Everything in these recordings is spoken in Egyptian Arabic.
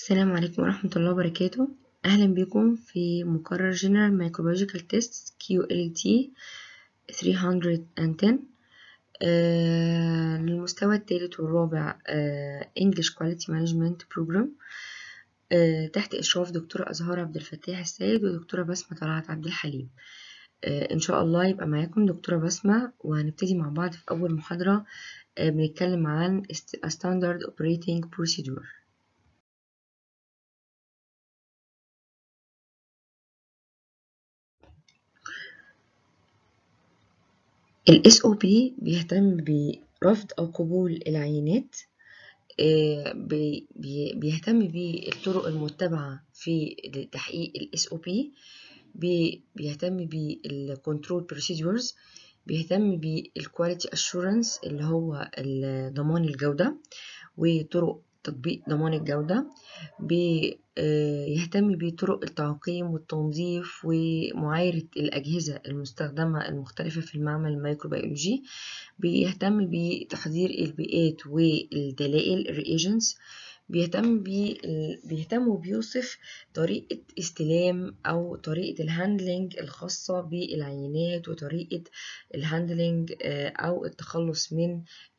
السلام عليكم ورحمة الله وبركاته أهلا بكم في مقرر General Microbiological Tests QLT 310 آه للمستوى الثالث والرابع آه English Quality Management Program آه تحت إشراف دكتورة أزهار عبد الفتاح السيد ودكتورة بسمة طلعت عبد الحليم آه إن شاء الله يبقى معاكم دكتورة بسمة وهنبتدي مع بعض في أول محاضرة آه بنتكلم عن Standard Operating Procedure ال SOP بيهتم برفض أو قبول العينات بيهتم بالطرق المتبعة في تحقيق ال SOP بيهتم بالكنترول procedures بيهتم بالكواليتي assurance اللي هو ضمان الجودة وطرق تطبيق ضمان الجودة بيهتم بطرق التعقيم والتنظيف ومعايرة الأجهزة المستخدمة المختلفة في المعمل الميكروبيولوجي بيهتم بتحضير البيئات والدلائل الرياجنتس بيهتم بي بيهتم وبيوصف طريقة استلام أو طريقة الهاندلنج الخاصة بالعينات وطريقة الهاندلنج أو التخلص من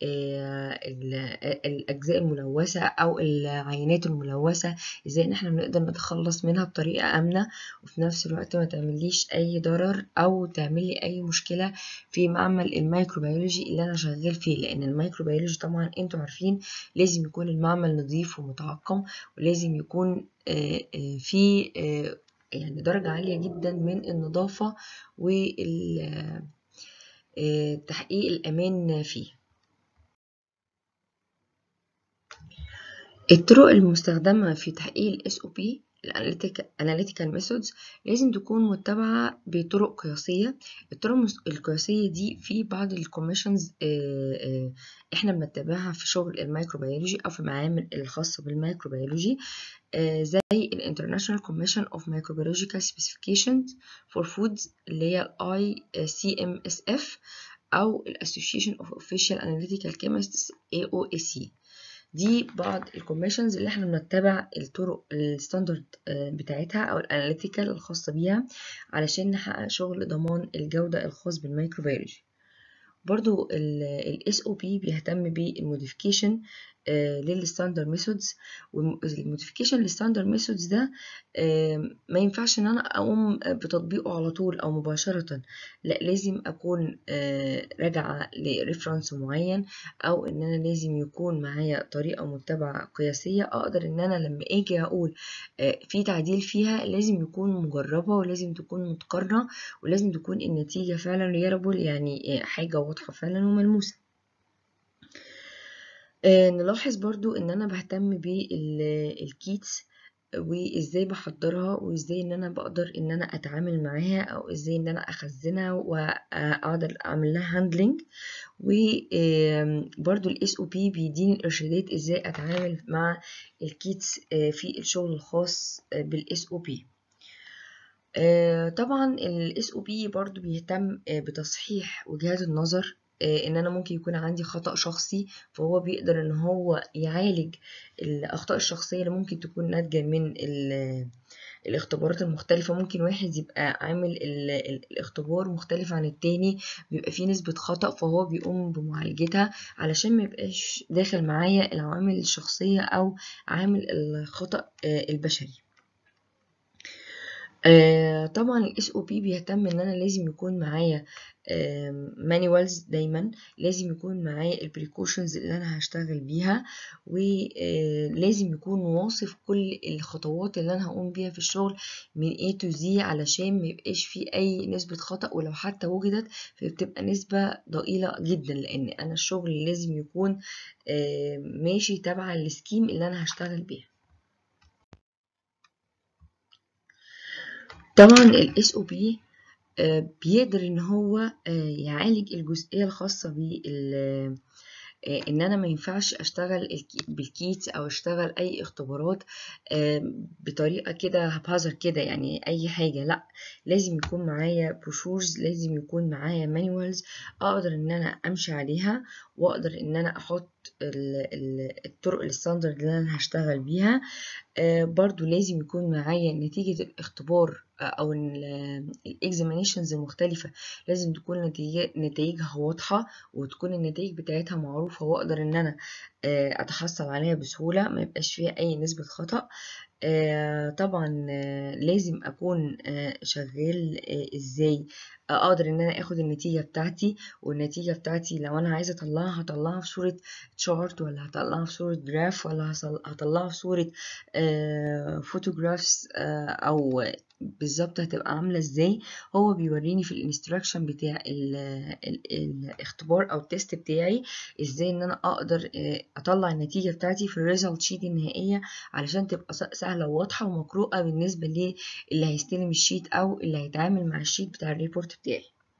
الأجزاء الملوثة أو العينات الملوثة إزاي إن إحنا بنقدر نتخلص منها بطريقة آمنة وفي نفس الوقت ما تعمليش أي ضرر أو تعملي أي مشكلة في معمل الميكروبيولوجي اللي أنا شغال فيه لأن الميكروبيولوجي طبعا أنتوا عارفين لازم يكون المعمل نظيف ومتعقم ولازم يكون في يعني درجة عالية جدا من النظافة وتحقيق الأمان فيه الطرق المستخدمة في تحقيق ال SOP الاناليتيكال ميثودز لازم تكون متبعة بطرق قياسية الطرق القياسية دي في بعض الكوميشنز احنا بنتبعها في شغل الميكروبيولوجي او في المعامل الخاصة بالميكروبيولوجي زي ال International Commission of Microbiological Specifications for Foods اللي هي ال ICMSF أو ال Association of Official Analytical Chemists AOAC دي بعض الكوميشنز اللي احنا بنتبع الطرق الستاندرد بتاعتها او الاناليتيكال الخاصه بيها علشان نحقق شغل ضمان الجوده الخاص بالميكروبيولوجي برضو ال SOP بيهتم بالموديفيكيشن للستاندرد ميثودز والموديفيكيشن للستاندرد ميثودز ده ما ينفعش ان انا اقوم بتطبيقه على طول او مباشره لا لازم اكون راجعه لريفرنس معين او ان انا لازم يكون معايا طريقه متبعه قياسيه اقدر ان انا لما اجي اقول في تعديل فيها لازم يكون مجربه ولازم تكون متقارنه ولازم تكون النتيجه فعلا ريالبل يعني حاجه واضحه فعلا وملموسه آه نلاحظ برضو ان انا بهتم بالكيتس وازاي بحضرها وازاي ان انا بقدر ان انا اتعامل معاها او ازاي ان انا اخزنها واقدر اعمل لها هاندلنج وبرضو الاس او بي بيديني الارشادات ازاي اتعامل مع الكيتس في الشغل الخاص بالاس او بي طبعا الاس او بي برضو بيهتم بتصحيح وجهات النظر ان انا ممكن يكون عندي خطأ شخصي فهو بيقدر ان هو يعالج الاخطاء الشخصية اللي ممكن تكون ناتجة من الاختبارات المختلفة ممكن واحد يبقى عامل الاختبار مختلف عن التاني بيبقى فيه نسبة خطأ فهو بيقوم بمعالجتها علشان ما يبقاش داخل معايا العوامل الشخصية او عامل الخطأ البشري آه طبعا الاس او بي بيهتم ان انا لازم يكون معايا مانيوالز دايما لازم يكون معايا البريكوشنز اللي انا هشتغل بيها ولازم يكون واصف كل الخطوات اللي انا هقوم بيها في الشغل من A to Z علشان ما يبقاش في اي نسبة خطأ ولو حتى وجدت فبتبقى نسبة ضئيلة جدا لان انا الشغل لازم يكون ماشي تبع السكيم اللي انا هشتغل بيها طبعا الاس او بي بيقدر ان هو يعالج الجزئيه الخاصه بال ان انا ما ينفعش اشتغل بالكيت او اشتغل اي اختبارات بطريقه كده هبهزر كده يعني اي حاجه لا لازم يكون معايا بروشورز لازم يكون معايا مانيوالز اقدر ان انا امشي عليها واقدر ان انا احط ال- ال- الطرق الستاندرد اللي انا هشتغل بيها آه، برضو لازم يكون معايا نتيجة الاختبار آه، او الاكزامينيشنز المختلفة لازم تكون نتيجة نتائجها واضحة وتكون النتائج بتاعتها معروفة واقدر ان انا آه، اتحصل عليها بسهولة ما يبقاش فيها اي نسبة خطأ آه، طبعا آه، لازم اكون آه، شغال آه، ازاي اقدر ان انا اخد النتيجة بتاعتي والنتيجة بتاعتي لو انا عايزة اطلعها هطلعها في صورة تشارت ولا هطلعها في صورة جراف ولا هصل- هطلعها في صورة فوتوغرافز او بالظبط هتبقى عاملة ازاي هو بيوريني في الانستراكشن بتاع ال ال الاختبار او التست بتاعي ازاي ان انا اقدر آه، اطلع النتيجة بتاعتي في الريزلت شيت النهائية علشان تبقى س- سهلة وواضحة ومقروءة بالنسبة للي هيستلم الشيت او اللي هيتعامل مع الشيت بتاع الريبورت بتاعي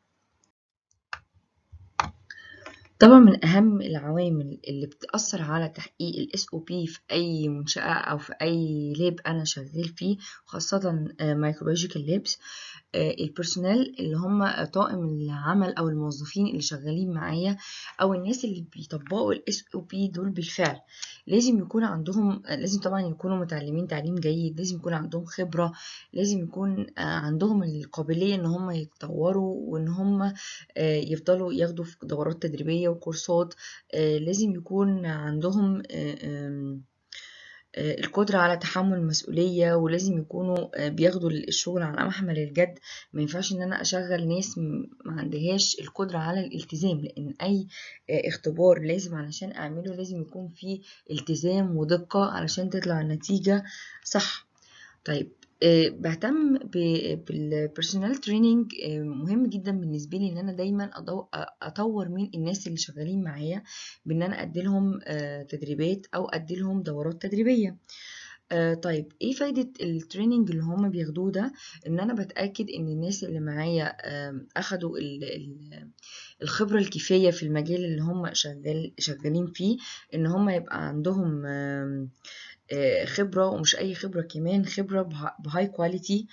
طبعا من أهم العوامل اللي بتأثر على تحقيق ال SOP في أي منشأة أو في أي لاب أنا شغال فيه خاصة مايكروبيولوجيكال لابس البيرسونال اللي هم طاقم العمل أو الموظفين اللي شغالين معايا أو الناس اللي بيطبقوا ال SOP دول بالفعل لازم يكون عندهم لازم طبعا يكونوا متعلمين تعليم جيد لازم يكون عندهم خبرة لازم يكون آه، عندهم القابلية إن هم يتطوروا وإن هم آه، يفضلوا ياخدوا في دورات تدريبية وكورسات آه، لازم يكون عندهم آه، آم، آه، القدرة على تحمل المسؤولية ولازم يكونوا آه، بياخدوا الشغل على محمل الجد ما ينفعش ان انا اشغل ناس م- ما عندهاش القدرة على الالتزام لان اي آه، اختبار لازم علشان اعمله لازم يكون فيه التزام ودقة علشان تطلع النتيجة صح طيب آه، بهتم بالبيرسونال تريننج مهم جدا بالنسبه لي ان انا دايما أضو- اطور من الناس اللي شغالين معايا بان انا ادي لهم تدريبات او ادي لهم دورات تدريبيه آه، طيب ايه فايدة التريننج اللي هما بياخدوه ده ان انا بتأكد ان الناس اللي معايا آم، اخدوا ال- ال- الخبرة الكفاية في المجال اللي هم شغال شغالين فيه ان هم يبقى عندهم آم، آه، خبرة ومش أي خبرة كمان خبرة بهاي كواليتي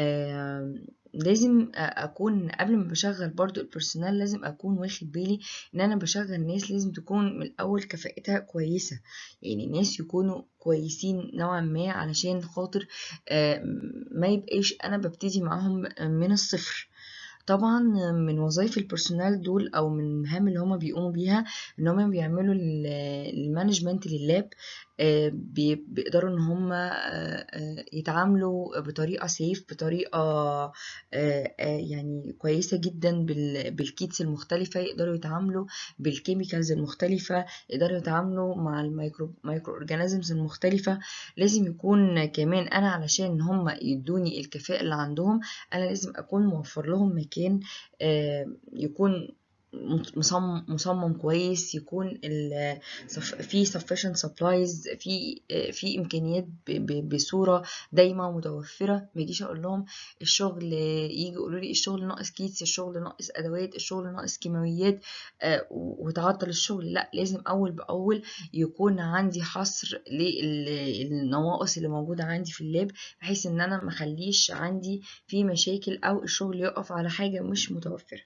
لازم أ- أكون قبل ما بشغل برضو البرسونال لازم أكون واخد بالي إن أنا بشغل ناس لازم تكون من الأول كفاءتها كويسة يعني ناس يكونوا كويسين نوعا ما علشان خاطر آه، ما يبقاش أنا ببتدي معاهم من الصفر طبعا من وظائف البرسونال دول او من المهام اللي هما بيقوموا بيها ان هما بيعملوا ال- المانجمنت لللاب آه، بي- بيقدروا ان هما آه، آه، يتعاملوا بطريقه سيف بطريقه آه، آه، يعني كويسه جدا بال- بالكيتس المختلفه يقدروا يتعاملوا بالكيميكالز المختلفه يقدروا يتعاملوا مع الميكرو مايكرو اورجانيزمز المختلفه لازم يكون كمان انا علشان هما يدوني الكفاءه اللي عندهم انا لازم اكون موفر لهم مكان آه، يكون مصمم مصمم كويس يكون ال- صف- في sufficient supplies في آه، في امكانيات ب- ب- بصوره دايمه متوفره ما يجيش اقول لهم الشغل يجي يقولوا لي الشغل ناقص كيتس الشغل ناقص ادوات الشغل ناقص كيماويات آه، و- وتعطل الشغل لا لازم اول باول يكون عندي حصر للنواقص اللي موجوده عندي في اللاب بحيث ان انا ما اخليش عندي في مشاكل او الشغل يقف على حاجه مش متوفره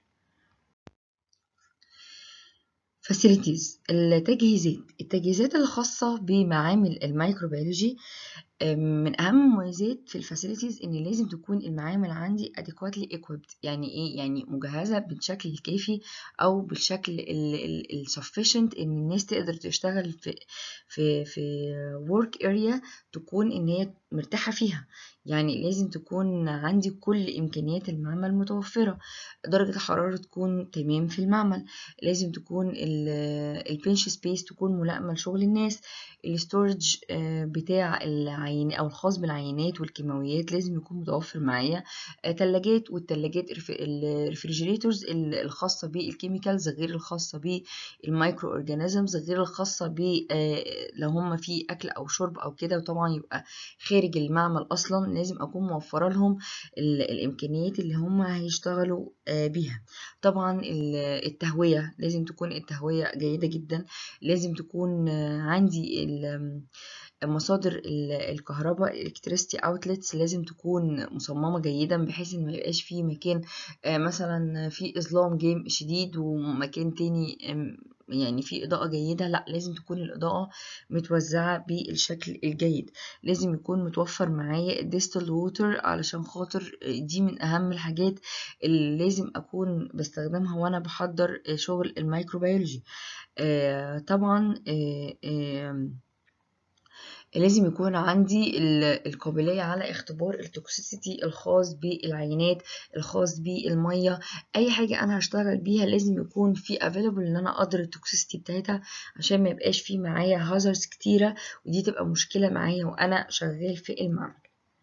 فاسيلتيز التجهيزات التجهيزات الخاصة بمعامل الميكروبيولوجي من أهم المميزات في الفاسيلتيز إن لازم تكون المعامل عندي adequately equipped يعني إيه؟ يعني مجهزة بالشكل الكافي أو بالشكل ال sufficient إن الناس تقدر تشتغل في في في work area تكون إن هي مرتاحة فيها يعني لازم تكون عندي كل إمكانيات المعمل متوفرة درجة الحرارة تكون تمام في المعمل لازم تكون البنش سبيس تكون ملائمة لشغل الناس الستورج بتاع العين او الخاص بالعينات والكيماويات لازم يكون متوفر معايا تلاجات والتلاجات الريفريجريتورز الخاصة بالكيميكالز غير الخاصة بالمايكرو اورجانيزمز غير الخاصة ب لو هم في اكل او شرب او كده وطبعا يبقى خارج المعمل اصلا لازم اكون موفرة لهم الامكانيات اللي هم هيشتغلوا بيها طبعا التهوية لازم تكون التهوية جيدة جدا لازم تكون عندي مصادر الكهرباء الكتريستي اوتلتس لازم تكون مصممه جيدا بحيث ان ما يبقاش في مكان مثلا في اظلام جيم شديد ومكان تاني يعني في إضاءة جيدة لا لازم تكون الإضاءة متوزعة بالشكل الجيد لازم يكون متوفر معايا الديستل ووتر علشان خاطر دي من أهم الحاجات اللي لازم أكون بستخدمها وأنا بحضر شغل الميكروبيولوجي آه طبعا آه آه لازم يكون عندي القابلية على اختبار التوكسيسيتي الخاص بالعينات الخاص بالمية أي حاجة أنا هشتغل بيها لازم يكون في available إن أنا أقدر التوكسيسيتي بتاعتها عشان ما يبقاش في معايا هازارds كتيرة ودي تبقى مشكلة معايا وأنا شغال في المعمل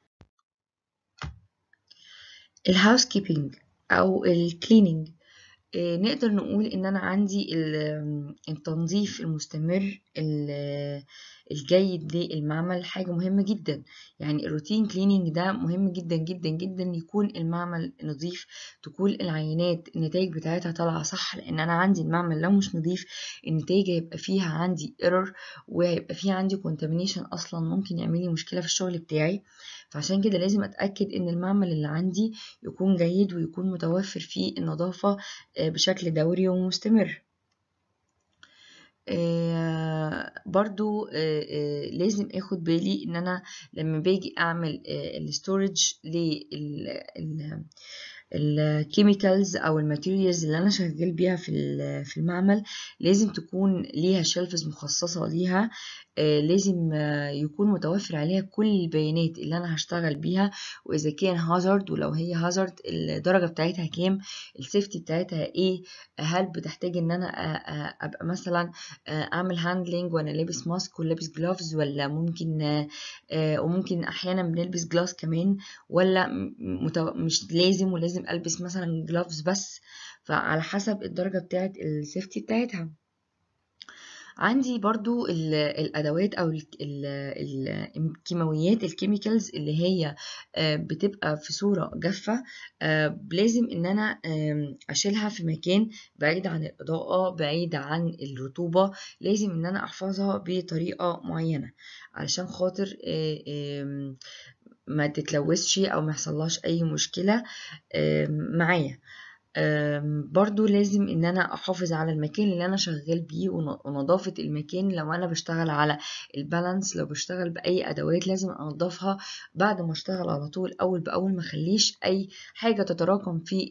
الهاوس كيبنج أو الكليننج نقدر نقول ان انا عندي التنظيف المستمر الجيد للمعمل حاجة مهمة جدا يعني الروتين كليننج ده مهم جدا جدا جدا يكون المعمل نظيف تكون العينات النتائج بتاعتها طالعة صح لان انا عندي المعمل لو مش نظيف النتائج هيبقى فيها عندي ايرور وهيبقى فيها عندي كونتامينيشن اصلا ممكن يعمل لي مشكلة في الشغل بتاعي فعشان كده لازم اتاكد ان المعمل اللي عندي يكون جيد ويكون متوفر فيه النظافه بشكل دوري ومستمر آه برضو آه آه لازم اخد بالي ان انا لما باجي اعمل الستورج لل الكيميكالز او الماتيريالز اللي انا شغال بيها في في المعمل لازم تكون ليها شيلفز مخصصه ليها آه لازم آه يكون متوفر عليها كل البيانات اللي انا هشتغل بيها واذا كان هازارد ولو هي هازارد الدرجه بتاعتها كام السيفتي بتاعتها ايه هل بتحتاج ان انا آه ابقى مثلا اعمل هاندلنج وانا لابس ماسك ولابس جلافز ولا ممكن وممكن احيانا بنلبس جلاس كمان ولا مش لازم ولازم البس مثلا جلافز بس فعلى حسب الدرجه بتاعت السيفتي بتاعتها عندي برضو الادوات او الكيماويات الكيميكالز اللي هي بتبقى في صوره جافه لازم ان انا اشيلها في مكان بعيد عن الاضاءه بعيد عن الرطوبه لازم ان انا احفظها بطريقه معينه علشان خاطر ما تتلوثش او ما يحصلهاش اي مشكله معايا برضو لازم ان انا احافظ على المكان اللي انا شغال بيه ونظافة المكان لو انا بشتغل على البالانس لو بشتغل باي ادوات لازم انضفها بعد ما اشتغل على طول اول باول ما اخليش اي حاجة تتراكم في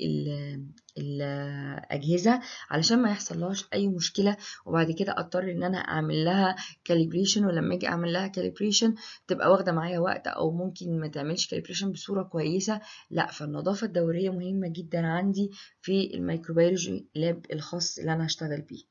الاجهزة علشان ما يحصلهاش اي مشكلة وبعد كده اضطر ان انا اعمل لها كاليبريشن ولما اجي اعمل لها كاليبريشن تبقى واخدة معايا وقت او ممكن ما تعملش كاليبريشن بصورة كويسة لا فالنظافة الدورية مهمة جدا عندي في الميكروبيولوجي لاب الخاص اللي انا هشتغل بيه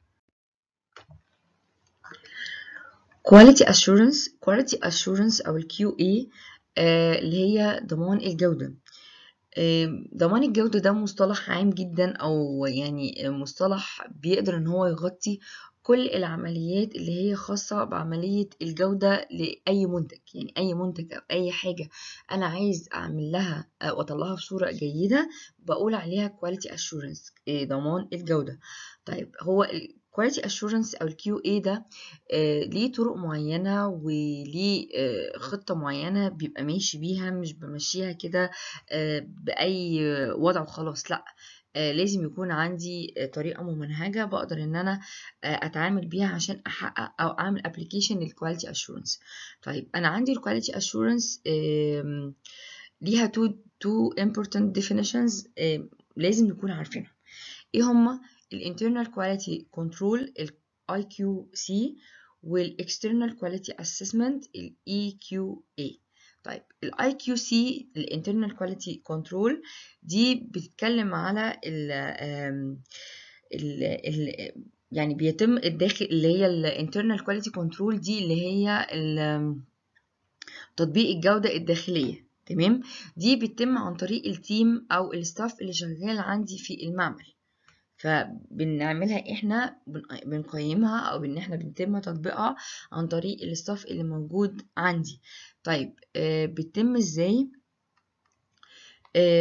quality assurance quality assurance او ال QA آه اللي هي ضمان الجودة آه ضمان الجودة ده مصطلح عام جدا او يعني مصطلح بيقدر ان هو يغطي كل العمليات اللي هي خاصة بعملية الجودة لأي منتج يعني أي منتج أو أي حاجة أنا عايز أعمل لها وأطلعها بصورة جيدة بقول عليها quality assurance ضمان الجودة طيب هو quality assurance أو ال QA ده آه ليه طرق معينة وليه آه خطة معينة بيبقى ماشي بيها مش بمشيها كده آه بأي وضع وخلاص لأ آه لازم يكون عندي آه طريقة ممنهجة بقدر ان انا آه اتعامل بيها عشان احقق او اعمل ابلكيشن للكواليتي اشورنس طيب انا عندي الكواليتي اشورنس ليها تو تو important definitions لازم نكون عارفينها ايه هما الانترنال كواليتي كنترول الاي كيو سي والاكسترنال كواليتي اسسمنت الاي كيو اي طيب الاي كيو سي الانترنال كواليتي كنترول دي بتتكلم على ال ال ال يعني بيتم الداخل اللي هي الانترنال كواليتي كنترول دي اللي هي تطبيق الجودة الداخلية تمام دي بتتم عن طريق التيم او الستاف اللي شغال عندي في المعمل فبنعملها احنا بنقيمها او ان احنا بنتم تطبيقها عن طريق الستاف اللي موجود عندي طيب آه بتتم ازاي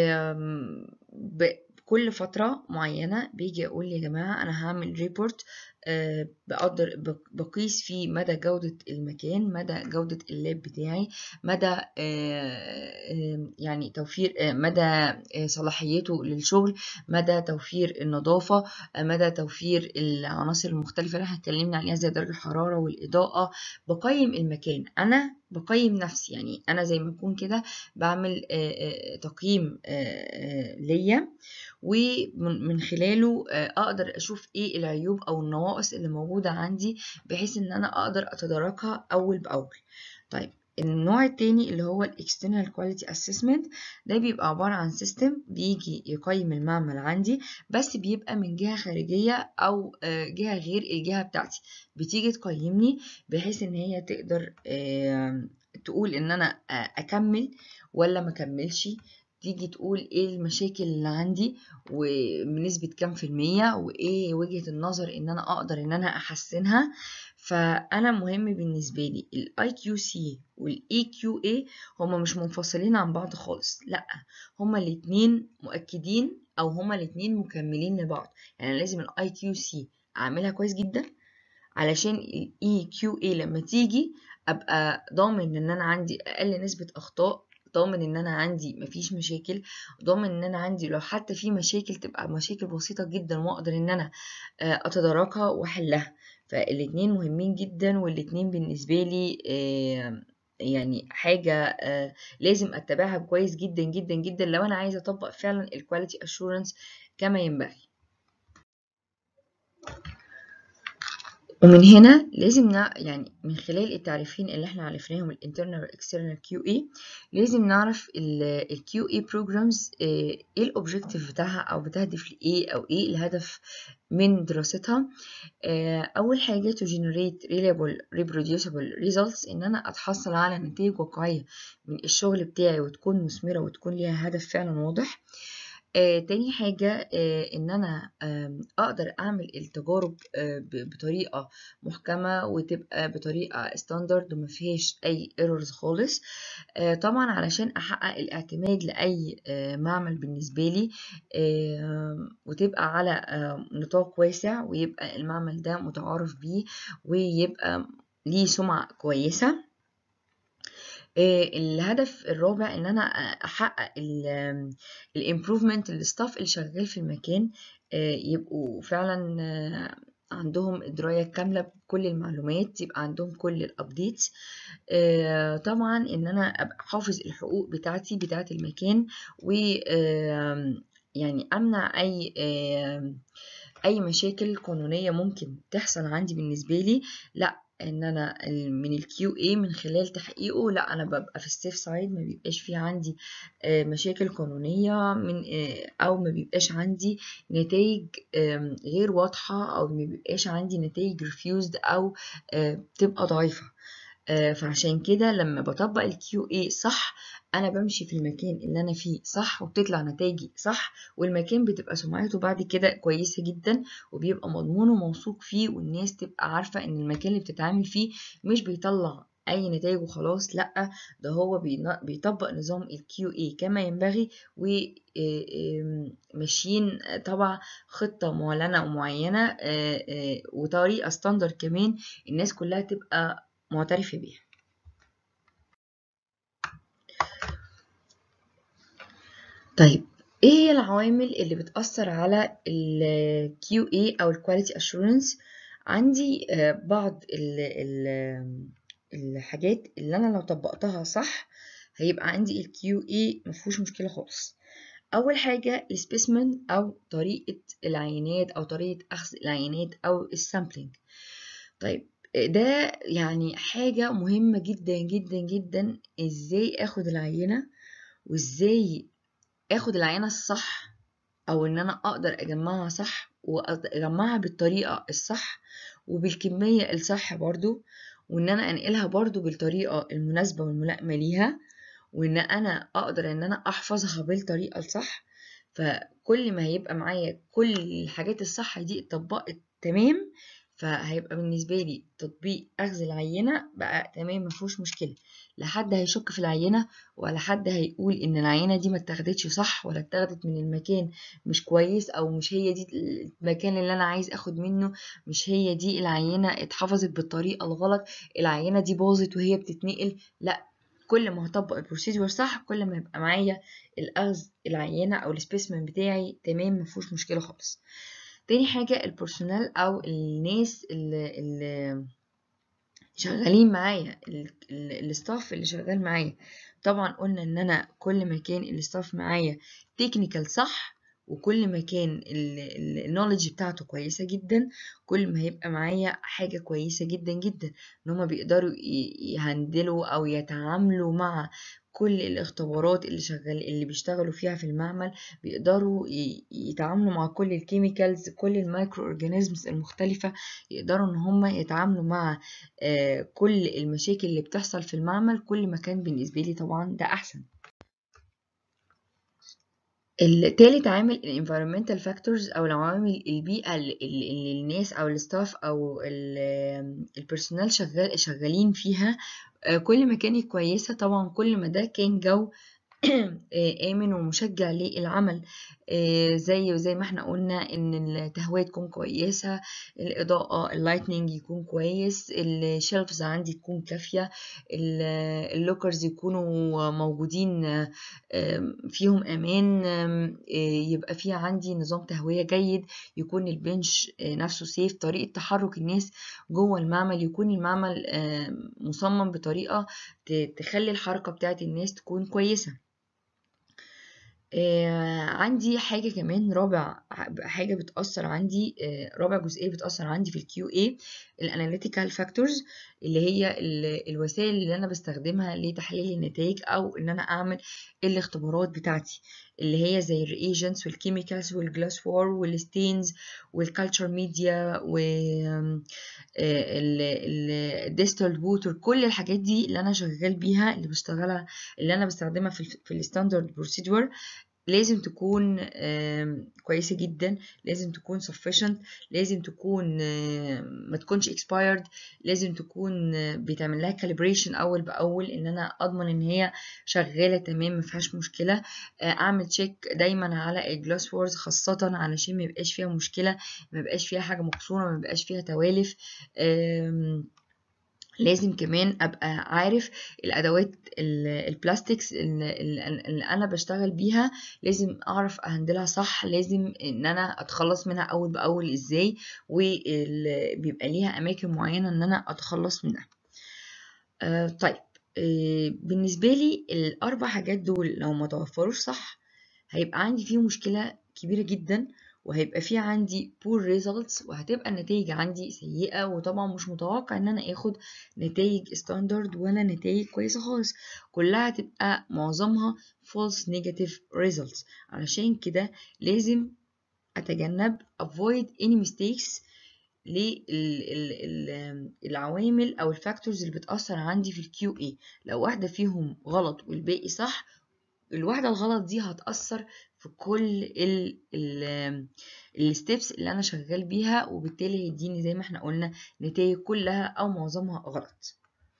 آه كل فترة معينة بيجي أقول يا جماعة أنا هعمل ريبورت بقدر بقيس فيه مدى جودة المكان مدى جودة اللاب بتاعي مدى يعني توفير مدى صلاحيته للشغل مدى توفير النظافة مدى توفير العناصر المختلفة اللي احنا اتكلمنا عليها زي درجة الحرارة والإضاءة بقيم المكان أنا بقيم نفسي يعني أنا زي ما أكون كده بعمل تقييم ليا ومن خلاله اقدر اشوف ايه العيوب او النواقص اللي موجودة عندي بحيث ان انا اقدر اتداركها اول باول طيب النوع التاني اللي هو الاكسترنال كواليتي اسسمنت ده بيبقى عبارة عن سيستم بيجي يقيم المعمل عندي بس بيبقى من جهة خارجية او جهة غير الجهة بتاعتي بتيجي تقيمني بحيث ان هي تقدر تقول ان انا اكمل ولا ما كملش تيجي تقول ايه المشاكل اللي عندي وبنسبة كام في المية وايه وجهة النظر ان انا اقدر ان انا احسنها فانا مهم بالنسبة لي الاي كيو سي والاي كيو اي هما مش منفصلين عن بعض خالص لا هما الاتنين مؤكدين او هما الاتنين مكملين لبعض يعني لازم الاي كيو سي اعملها كويس جدا علشان الاي كيو اي لما تيجي ابقى ضامن ان انا عندي اقل نسبة اخطاء ضامن ان انا عندي مفيش مشاكل ضامن ان انا عندي لو حتى في مشاكل تبقى مشاكل بسيطة جدا واقدر ان انا اتداركها واحلها فالاتنين مهمين جدا والاتنين بالنسبة لي يعني حاجة لازم اتبعها كويس جدا جدا جدا لو انا عايزة اطبق فعلا الكواليتي اشورنس كما ينبغي ومن هنا لازم نع... يعني من خلال التعريفين اللي احنا عرفناهم الانترنال والاكسترنال كيو اي لازم نعرف الكيو اي بروجرامز ايه الاوبجكتيف بتاعها او بتهدف لايه او ايه الهدف من دراستها اول حاجه to generate reliable reproducible results ان انا اتحصل على نتائج واقعيه من الشغل بتاعي وتكون مثمره وتكون ليها هدف فعلا واضح آه، تاني حاجة آه، إن أنا آه، أقدر أعمل التجارب آه، بطريقة محكمة وتبقى بطريقة ستاندرد ومفيهاش أي ايرورز خالص آه، طبعا علشان أحقق الاعتماد لأي آه، معمل بالنسبة لي آه، وتبقى على آه، نطاق واسع ويبقى المعمل ده متعارف بيه ويبقى ليه سمعة كويسة الهدف الرابع ان انا احقق الامبروفمنت للستاف اللي شغال في المكان يبقوا فعلا عندهم درايه كامله بكل المعلومات يبقى عندهم كل الابديتس طبعا ان انا ابقى حافظ الحقوق بتاعتي بتاعه المكان و يعني امنع اي اي مشاكل قانونيه ممكن تحصل عندي بالنسبه لي لا ان انا من الكيو اي من خلال تحقيقه لا انا ببقى في السيف سايد ما بيبقاش في عندي مشاكل قانونيه من او ما بيبقاش عندي نتائج غير واضحه او ما بيبقاش عندي نتائج ريفيوزد او بتبقى ضعيفه فعشان كده لما بطبق الكيو اي صح انا بمشي في المكان اللي انا فيه صح وبتطلع نتائجي صح والمكان بتبقى سمعته بعد كده كويسه جدا وبيبقى مضمون وموثوق فيه والناس تبقى عارفه ان المكان اللي بتتعامل فيه مش بيطلع اي نتائج وخلاص لا ده هو بيطبق نظام الكيو اي كما ينبغي وماشيين طبعا خطه معلنه ومعينه وطريقه ستاندرد كمان الناس كلها تبقى معترفه بيها طيب ايه هي العوامل اللي بتأثر على ال QA او ال Quality Assurance عندي بعض ال ال الحاجات اللي انا لو طبقتها صح هيبقى عندي ال QA مفهوش مشكلة خالص اول حاجة السبيسمن او طريقة العينات او طريقة اخذ العينات او السامبلينج طيب ده يعني حاجة مهمة جدا جدا جدا ازاي اخد العينة وازاي اخد العينة الصح او ان انا اقدر اجمعها صح واجمعها بالطريقة الصح وبالكمية الصح برضو وان انا انقلها برضو بالطريقة المناسبة والملائمة ليها وان انا اقدر ان انا احفظها بالطريقة الصح فكل ما هيبقى معايا كل الحاجات الصح دي اتطبقت تمام فهيبقى بالنسبة لي تطبيق أخذ العينة بقى تمام مفيهوش مشكلة لا حد هيشك في العينة ولا حد هيقول إن العينة دي ما اتاخدتش صح ولا اتاخدت من المكان مش كويس أو مش هي دي المكان اللي أنا عايز أخد منه مش هي دي العينة اتحفظت بالطريقة الغلط العينة دي باظت وهي بتتنقل لأ كل ما هطبق البروسيدور صح كل ما يبقى معايا الأخذ العينة أو السبيسمن بتاعي تمام مفيهوش مشكلة خالص تاني حاجة البرسونال أو الناس اللي, اللي شغالين معايا الستاف اللي شغال معايا طبعا قلنا ان انا كل ما كان الستاف معايا تكنيكال صح وكل ما كان النولج بتاعته كويسة جدا كل ما هيبقى معايا حاجة كويسة جدا جدا ان هما بيقدروا يهندلوا او يتعاملوا مع كل الاختبارات اللي شغال اللي بيشتغلوا فيها في المعمل بيقدروا يتعاملوا مع كل الكيميكالز كل المايكرو اورجانيزمز المختلفة يقدروا ان هم يتعاملوا مع كل المشاكل اللي بتحصل في المعمل كل ما كان بالنسبة لي طبعا ده احسن التالت عامل ال environmental factors أو العوامل البيئة اللي الناس أو الستاف أو البرسونال شغال شغالين فيها كل ما كانت كويسة طبعا كل ما ده كان جو آمن ومشجع للعمل زي زي ما احنا قلنا ان التهوية تكون كويسة الإضاءة اللايتنينج يكون كويس الشيلفز عندي تكون كافية اللوكرز يكونوا موجودين فيهم أمان يبقى في عندي نظام تهوية جيد يكون البنش نفسه سيف طريقة تحرك الناس جوه المعمل يكون المعمل مصمم بطريقة تخلي الحركة بتاعت الناس تكون كويسة آه عندي حاجة كمان رابع حاجة بتأثر عندي آه رابع جزئية بتأثر عندي في الكيو اي الاناليتيكال فاكتورز اللي هي الوسائل اللي انا بستخدمها لتحليل النتائج او ان انا اعمل الاختبارات بتاعتي اللي هي زي الريجنتس والكيميكالز والجلاس وور والستينز والكالتشر ميديا و الديستلد ووتر كل الحاجات دي اللي انا شغال بيها اللي بشتغلها اللي انا بستخدمها في, في الستاندرد بروسيدور لازم تكون كويسة جدا لازم تكون sufficient لازم تكون ما تكونش expired لازم تكون بيتعمل لها calibration أول بأول إن أنا أضمن إن هي شغالة تمام ما فيهاش مشكلة أعمل تشيك دايما على الجلاس وورز خاصة علشان ما يبقاش فيها مشكلة ما يبقاش فيها حاجة مكسورة ما يبقاش فيها توالف لازم كمان ابقى عارف الادوات البلاستيكس اللي انا بشتغل بيها لازم اعرف اهندلها صح لازم ان انا اتخلص منها اول باول ازاي وبيبقى ليها اماكن معينه ان انا اتخلص منها آه طيب آه بالنسبه لي الاربع حاجات دول لو ما توفروش صح هيبقى عندي فيه مشكله كبيره جدا وهيبقى في عندي poor results وهتبقى النتائج عندي سيئة وطبعا مش متوقع ان انا اخد نتائج ستاندرد ولا نتائج كويسة خالص كلها هتبقى معظمها false negative results علشان كده لازم اتجنب avoid any mistakes للعوامل او الفاكتورز اللي بتأثر عندي في الكيو اي لو واحدة فيهم غلط والباقي صح الواحدة الغلط دي هتأثر في كل ال ال الستبس اللي انا شغال بيها وبالتالي هيديني زي ما احنا قلنا نتائج كلها او معظمها غلط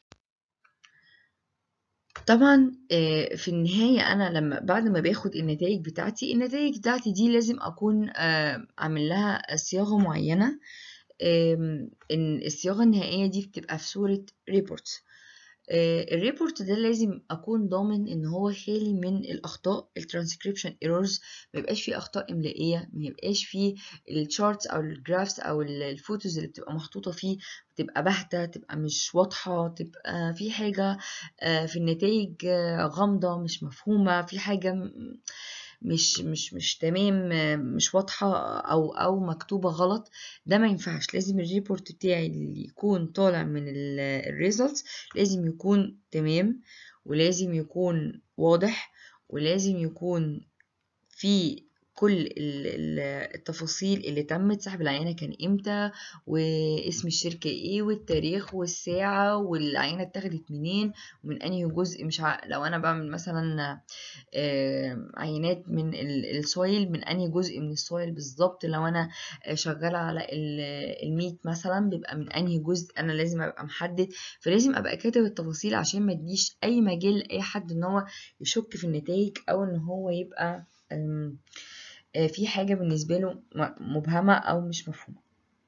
طبعا في النهاية أنا لما بعد ما باخد النتائج بتاعتي النتائج بتاعتي دي لازم أكون عامل لها صياغة معينة إن الصياغة النهائية دي بتبقى في صورة ريبورت الريبورت ده لازم اكون ضامن ان هو خالي من الاخطاء الترانسكريبشن ايرورز ما يبقاش فيه اخطاء املائيه ما يبقاش فيه الشارتس او الجرافس او الفوتوز اللي بتبقى محطوطه فيه تبقى باهته تبقى مش واضحه تبقى في حاجه في النتائج غامضه مش مفهومه في حاجه مش مش مش تمام مش واضحه او او مكتوبه غلط ده ما ينفعش لازم الريبورت بتاعي اللي يكون طالع من الريزلتس لازم يكون تمام ولازم يكون واضح ولازم يكون في كل التفاصيل اللي تمت سحب العينة كان امتى واسم الشركة ايه والتاريخ والساعة والعينة اتاخدت منين ومن انهي جزء مش ع... لو انا بعمل مثلا عينات من السويل من انهي جزء من السويل بالظبط لو انا شغالة على الميت مثلا بيبقى من انهي جزء انا لازم ابقى محدد فلازم ابقى كاتب التفاصيل عشان ما اديش اي مجال لاي حد ان هو يشك في النتائج او ان هو يبقى في حاجة بالنسبة له مبهمة أو مش مفهومة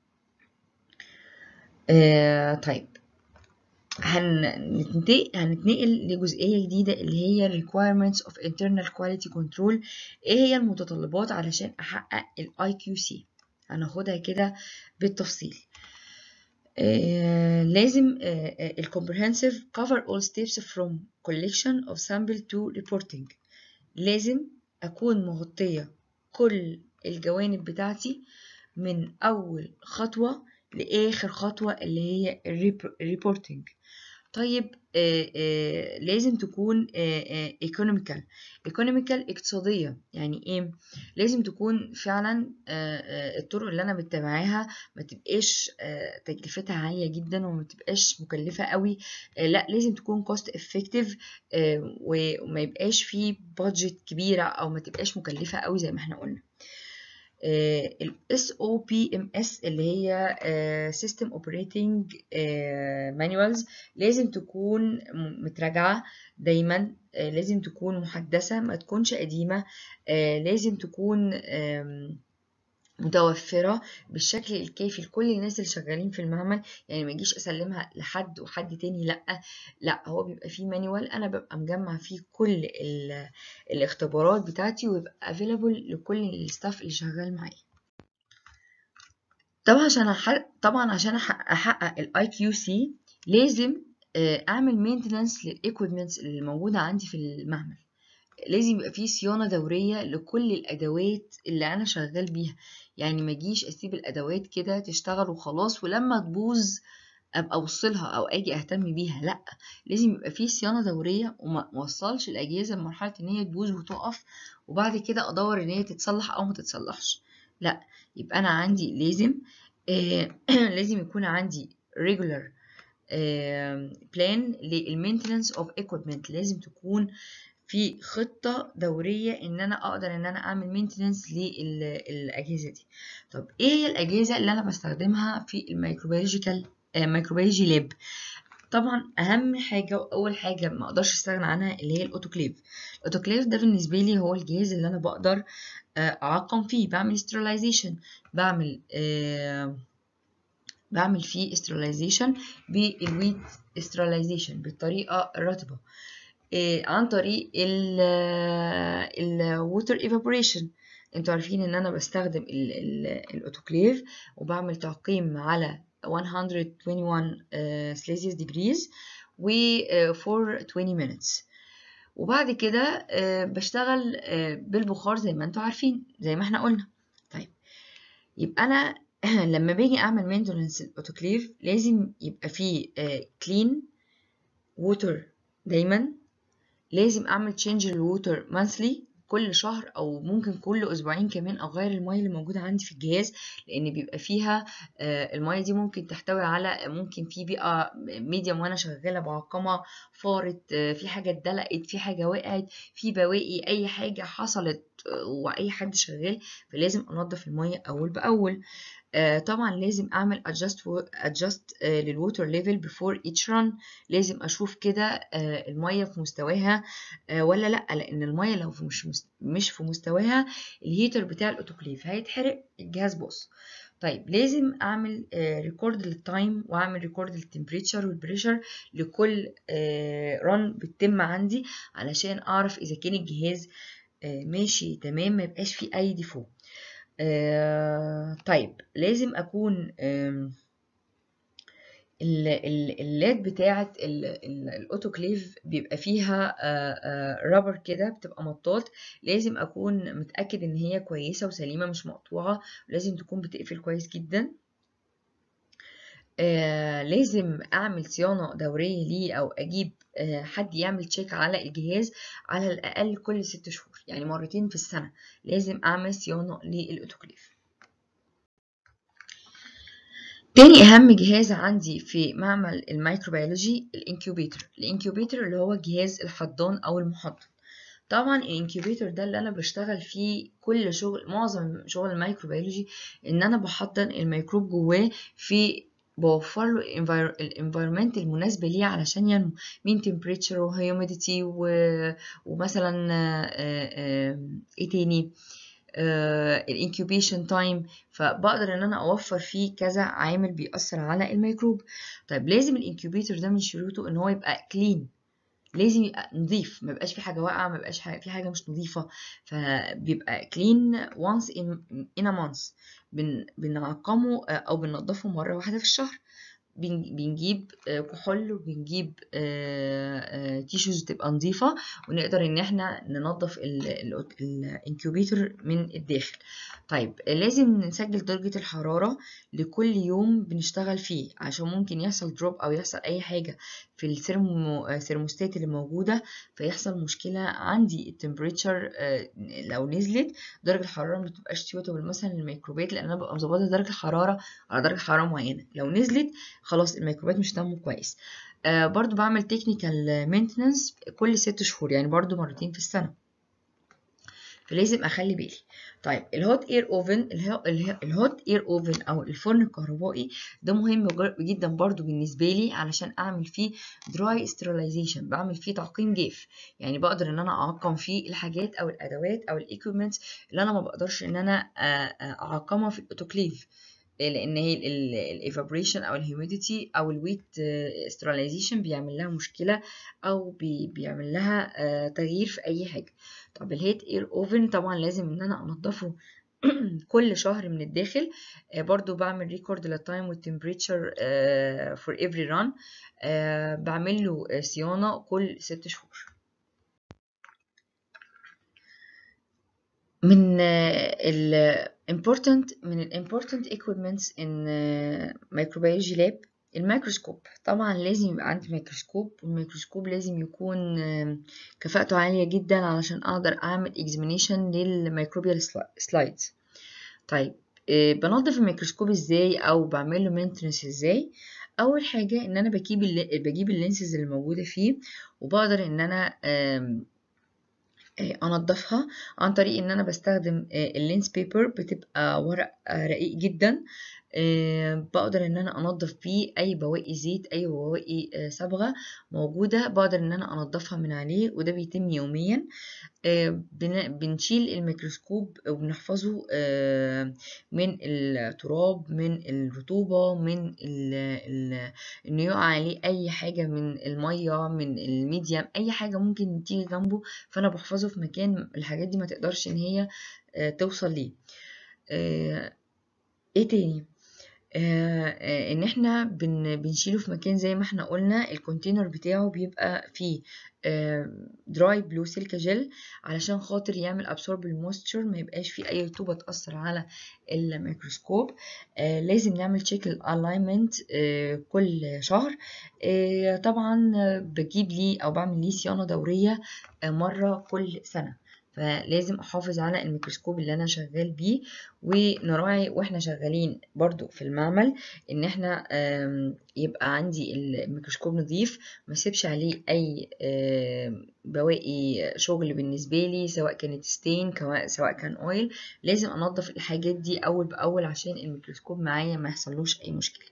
طيب هنتنقل هنتنقل لجزئية جديدة اللي هي requirements of internal quality control ايه هي المتطلبات علشان احقق ال IQC هناخدها كده بالتفصيل آه لازم آه ال comprehensive cover all steps from collection of sample to reporting لازم أكون مغطية كل الجوانب بتاعتي من أول خطوة لآخر خطوة اللي هي الريبورتنج طيب آآ آآ لازم تكون ايكونوميكال ايكونوميكال اقتصادية يعني ايه لازم تكون فعلا الطرق اللي انا بتبعها ما تبقاش تكلفتها عالية جدا وما تبقاش مكلفة قوي لا لازم تكون كوست افكتيف وما يبقاش فيه بادجت كبيرة او ما تبقاش مكلفة قوي زي ما احنا قلنا ال SOPMS اللي هي System Operating Manuals لازم تكون متراجعة دايما لازم تكون محدثة ما تكونش قديمة لازم تكون متوفرة بالشكل الكافي لكل الناس اللي شغالين في المعمل يعني ما اجيش اسلمها لحد وحد تاني لا لا هو بيبقى فيه مانيوال انا ببقى مجمع فيه كل الاختبارات بتاعتي ويبقى افيلابل لكل الستاف اللي شغال معايا طبعا عشان أحقق طبعا عشان احقق الاي كيو سي لازم اعمل مينتنانس للايكويبمنتس اللي موجوده عندي في المعمل لازم يبقى فيه صيانه دوريه لكل الادوات اللي انا شغال بيها يعني ما اجيش اسيب الادوات كده تشتغل وخلاص ولما تبوظ ابقى اوصلها او اجي اهتم بيها لا لازم يبقى فيه صيانه دوريه وما اوصلش الاجهزه لمرحله ان هي تبوظ وتقف وبعد كده ادور ان هي تتصلح او ما تتصلحش لا يبقى انا عندي لازم آه لازم يكون عندي regular بلان للمينتنس اوف equipment لازم تكون في خطة دورية إن أنا أقدر إن أنا أعمل مينتنس للأجهزة دي. طب إيه هي الأجهزة اللي أنا بستخدمها في الميكروبيولوجيكال ميكروبيولوجي لاب؟ طبعا أهم حاجة وأول حاجة ما أقدرش أستغنى عنها اللي هي الأوتوكليف. الأوتوكليف ده بالنسبة لي هو الجهاز اللي أنا بقدر أعقم فيه بعمل استرلايزيشن بعمل آه بعمل فيه استرلايزيشن بالويت استرلايزيشن بالطريقة الرطبة. عن طريق الووتر ايفابوريشن انتوا عارفين ان انا بستخدم الاوتوكليف وبعمل تعقيم على 121 سليزيوس ديجريز و for 20 minutes وبعد كده بشتغل بالبخار زي ما انتوا عارفين زي ما احنا قلنا طيب يبقى انا لما باجي اعمل مينتنس الاوتوكليف لازم يبقى فيه كلين ووتر دايما لازم اعمل تشينج للووتر مانثلي كل شهر او ممكن كل اسبوعين كمان اغير الميه اللي موجوده عندي في الجهاز لان بيبقى فيها الميه دي ممكن تحتوي على ممكن في بيئه ميديم وانا شغاله بعقمه فارت في حاجه اتدلقت في حاجه وقعت في بواقي اي حاجه حصلت واي حد شغال فلازم انضف الميه اول باول طبعا لازم اعمل adjust adjust للووتر ليفل before each run لازم اشوف كده الميه في مستواها ولا لا لان الميه لو مش مش في مستواها الهيتر بتاع الاوتوكليف هيتحرق الجهاز باظ طيب لازم اعمل ريكورد للتايم واعمل ريكورد للتمبريتشر والبريشر لكل رن بتتم عندي علشان اعرف اذا كان الجهاز ماشي تمام ما يبقاش فيه اي ديفو آه طيب لازم اكون آه اللاد بتاعه الاوتوكليف بيبقى فيها آه رابر كده بتبقى مطاط لازم اكون متاكد ان هي كويسه وسليمه مش مقطوعه لازم تكون بتقفل كويس جدا لازم اعمل صيانه دوريه ليه او اجيب حد يعمل تشيك على الجهاز على الأقل كل ست شهور يعني مرتين في السنة لازم أعمل صيانة للأوتوكليف تاني أهم جهاز عندي في معمل الميكروبيولوجي الانكيوبيتر الانكيوبيتر اللي هو جهاز الحضان أو المحضن طبعا الانكيوبيتر ده اللي انا بشتغل فيه كل شغل معظم شغل الميكروبيولوجي ان انا بحضن الميكروب جواه في بوفر له الانفايرمنت المناسبه ليه علشان ينمو من temperature وهيوميديتي ومثلا ايه تاني الانكيوبيشن تايم فبقدر ان انا اوفر فيه كذا عامل بيأثر على الميكروب طيب لازم الانكيوبيتر ده من شروطه ان هو يبقى كلين لازم يبقى نظيف ما يبقاش في حاجه واقعه ما يبقاش في حاجه مش نظيفه فبيبقى كلين وانس ان ا مانث بنعقمه او بننضفه مره واحده في الشهر بنجيب كحول وبنجيب تيشوز تبقى نظيفة ونقدر ان احنا ننظف الانكيوبيتر من الداخل طيب لازم نسجل درجة الحرارة لكل يوم بنشتغل فيه عشان ممكن يحصل دروب او يحصل اي حاجة في الثرموستات اللي موجودة فيحصل مشكلة عندي التمبريتشر لو نزلت درجة الحرارة ما بتبقاش سيوتابل مثلا للميكروبات لان انا ببقى مظبطة درجة الحرارة على درجة حرارة معينة لو نزلت خلاص الميكروبات مش هتنمو كويس آه برضو بعمل تكنيكال مينتنس كل ست شهور يعني برضو مرتين في السنة فلازم اخلي بالي طيب الهوت اير اوفن الهوت اير اوفن او الفرن الكهربائي ده مهم جدا برضو بالنسبه لي علشان اعمل فيه دراي ستيرلايزيشن بعمل فيه تعقيم جاف يعني بقدر ان انا اعقم فيه الحاجات او الادوات او الايكويبمنتس اللي انا ما بقدرش ان انا اعقمها في الاوتوكليف لان هي الايفابريشن او الهيوميديتي او الويت ستراليزيشن بيعمل لها مشكله او بي بيعمل لها تغيير في اي حاجه طب الهيت اير اوفن طبعا لازم ان انا انضفه كل شهر من الداخل برضو بعمل ريكورد للتايم والتمبريتشر فور افري ران بعمل له صيانه كل ست شهور من ال important من ال important equipments in microbiology lab الميكروسكوب طبعا لازم يبقى عندي ميكروسكوب والميكروسكوب لازم يكون كفاءته عالية جدا علشان أقدر أعمل examination للميكروبيال سلايدز طيب بنظف الميكروسكوب ازاي أو بعمل له maintenance ازاي أول حاجة إن أنا بجيب بجيب اللينسز اللي موجودة فيه وبقدر إن أنا انضفها عن طريق ان انا بستخدم اللينس بيبر بتبقى ورق رقيق جدا بقدر ان انا انضف بيه اي بواقي زيت اي بواقي صبغه موجوده بقدر ان انا انضفها من عليه وده بيتم يوميا بنشيل الميكروسكوب وبنحفظه من التراب من الرطوبة من انه يقع عليه اي حاجة من المية من الميديم اي حاجة ممكن تيجي جنبه فانا بحفظه في مكان الحاجات دي ما تقدرش ان هي توصل ليه ايه تاني آه ان احنا بن بنشيله في مكان زي ما احنا قلنا الكونتينر بتاعه بيبقى فيه دراي بلو سيليكا جل علشان خاطر يعمل ابسورب المويستشر ما يبقاش فيه اي رطوبه تاثر على الميكروسكوب آه لازم نعمل تشيك الالاينمنت آه كل شهر آه طبعا بجيب ليه او بعمل ليه صيانه دوريه مره كل سنه فلازم احافظ على الميكروسكوب اللي انا شغال بيه ونراعي واحنا شغالين برضو في المعمل ان احنا يبقى عندي الميكروسكوب نظيف ما سيبش عليه اي بواقي شغل بالنسبه لي سواء كانت ستين سواء كان اويل لازم انظف الحاجات دي اول باول عشان الميكروسكوب معايا ما يحصلوش اي مشكله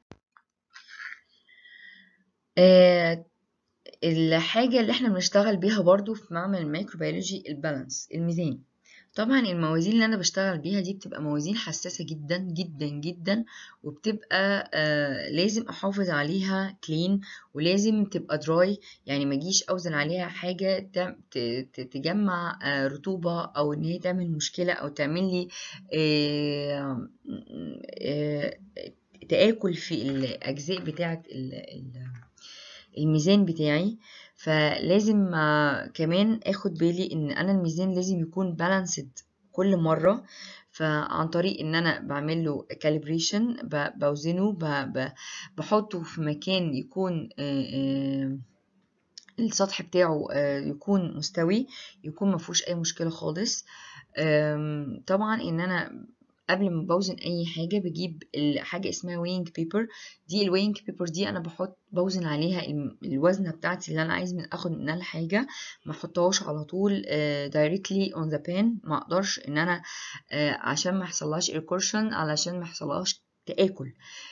الحاجة اللي احنا بنشتغل بيها برضو في معمل الميكروبيولوجي البالانس الميزان طبعا الموازين اللي انا بشتغل بيها دي بتبقى موازين حساسة جدا جدا جدا وبتبقى آه لازم احافظ عليها كلين ولازم تبقى دراي يعني ما اجيش اوزن عليها حاجة تجمع آه رطوبة او ان هي تعمل مشكلة او تعمل لي آه آه تآكل في الاجزاء بتاعة الميزان بتاعي فلازم كمان اخد بالي ان انا الميزان لازم يكون بالانسد كل مرة فعن طريق ان انا بعمل له كاليبريشن بوزنه بحطه في مكان يكون السطح بتاعه يكون مستوي يكون مفهوش اي مشكله خالص طبعا ان انا قبل ما بوزن اي حاجه بجيب حاجه اسمها وينج بيبر دي الوينج بيبر دي انا بحط بوزن عليها الوزنه بتاعتي اللي انا عايز من اخد منها الحاجه ما احطهاش على طول دايركتلي اون ذا بان ما اقدرش ان انا عشان ما يحصلهاش ايركورشن علشان ما يحصلهاش تاكل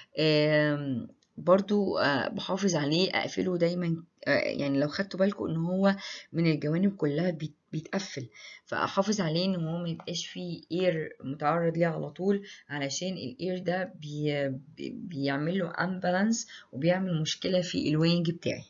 برضو بحافظ عليه اقفله دايما يعني لو خدتوا بالكم ان هو من الجوانب كلها بيتقفل فاحافظ عليه ان هو ما يبقاش فيه اير متعرض ليه على طول علشان الاير ده بي بيعمل له امبالانس وبيعمل مشكله في الوينج بتاعي